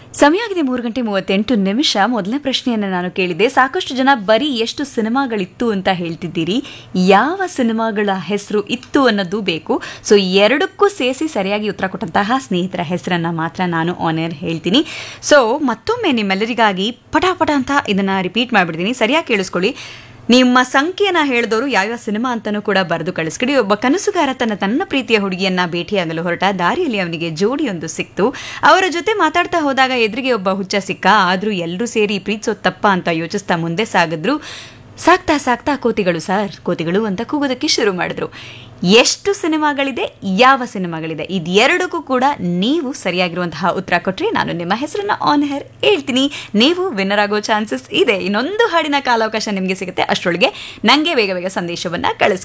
ಸಮಯ ಆಗಿದೆ ಮೂರು ಗಂಟೆ ಮೂವತ್ತೆಂಟು ನಿಮಿಷ ಮೊದಲನೇ ಪ್ರಶ್ನೆಯನ್ನು ನಾನು ಕೇಳಿದೆ ಸಾಕಷ್ಟು ಜನ ಬರೀ ಎಷ್ಟು ಸಿನಿಮಾಗಳಿತ್ತು ಅಂತ ಹೇಳ್ತಿದ್ದೀರಿ ಯಾವ ಸಿನಿಮಾಗಳ ಹೆಸರು ಇತ್ತು ಅನ್ನೋದು ಬೇಕು ಸೊ ಎರಡಕ್ಕೂ ಸೇರಿಸಿ ಸರಿಯಾಗಿ ಉತ್ತರ ಕೊಟ್ಟಂತಹ ಸ್ನೇಹಿತರ ಹೆಸರನ್ನ ಮಾತ್ರ ನಾನು ಆನರ್ ಹೇಳ್ತೀನಿ ಸೊ ಮತ್ತೊಮ್ಮೆ ನಿಮ್ಮೆಲ್ಲರಿಗಾಗಿ ಪಟಾಪಟ ಅಂತ ಇದನ್ನ ರಿಪೀಟ್ ಮಾಡಿಬಿಡ್ತೀನಿ ಸರಿಯಾಗಿ ಕೇಳಿಸ್ಕೊಳ್ಳಿ ನಿಮ್ಮ ಸಂಖ್ಯೆನ ಹೇಳಿದವರು ಯಾವ್ಯಾವ ಸಿನಿಮಾ ಅಂತಾನೂ ಕೂಡ ಬರೆದು ಕಳಿಸ್ಕೊಡಿ ಒಬ್ಬ ಕನಸುಗಾರ ತನ್ನ ತನ್ನ ಪ್ರೀತಿಯ ಹುಡುಗಿಯನ್ನ ಭೇಟಿಯಾಗಲು ಹೊರಟ ದಾರಿಯಲ್ಲಿ ಅವನಿಗೆ ಜೋಡಿಯೊಂದು ಸಿಕ್ತು ಅವರ ಜೊತೆ ಮಾತಾಡ್ತಾ ಹೋದಾಗ ಎದುರಿಗೆ ಒಬ್ಬ ಹುಚ್ಚ ಸಿಕ್ಕ ಆದ್ರೂ ಎಲ್ಲರೂ ಸೇರಿ ಪ್ರೀತಿಸೋದು ತಪ್ಪ ಅಂತ ಯೋಚಿಸ್ತಾ ಮುಂದೆ ಸಾಗಿದ್ರು ಸಾಕ್ತಾ ಸಾಕ್ತಾ ಕೋತಿಗಳು ಸರ್ ಕೋತಿಗಳು ಅಂತ ಕೂಗೋದಕ್ಕೆ ಶುರು ಮಾಡಿದ್ರು ಎಷ್ಟು ಸಿನಿಮಾಗಳಿದೆ ಯಾವ ಸಿನಿಮಾಗಳಿದೆ ಇದೆರಡಕ್ಕೂ ಕೂಡ ನೀವು ಸರಿಯಾಗಿರುವಂತಹ ಉತ್ತರ ಕೊಟ್ರೆ ನಾನು ನಿಮ್ಮ ಹೆಸರನ್ನ ಆನ್ ಹೇರ್ ಹೇಳ್ತೀನಿ ನೀವು ವಿನ್ನರ್ ಆಗೋ ಚಾನ್ಸಸ್ ಇದೆ ಇನ್ನೊಂದು ಹಾಡಿನ ಕಾಲಾವಕಾಶ ನಿಮಗೆ ಸಿಗುತ್ತೆ ಅಷ್ಟರೊಳಗೆ ನನಗೆ ಬೇಗ ಬೇಗ ಸಂದೇಶವನ್ನ ಕಳಿಸ್ಕೊಡಿ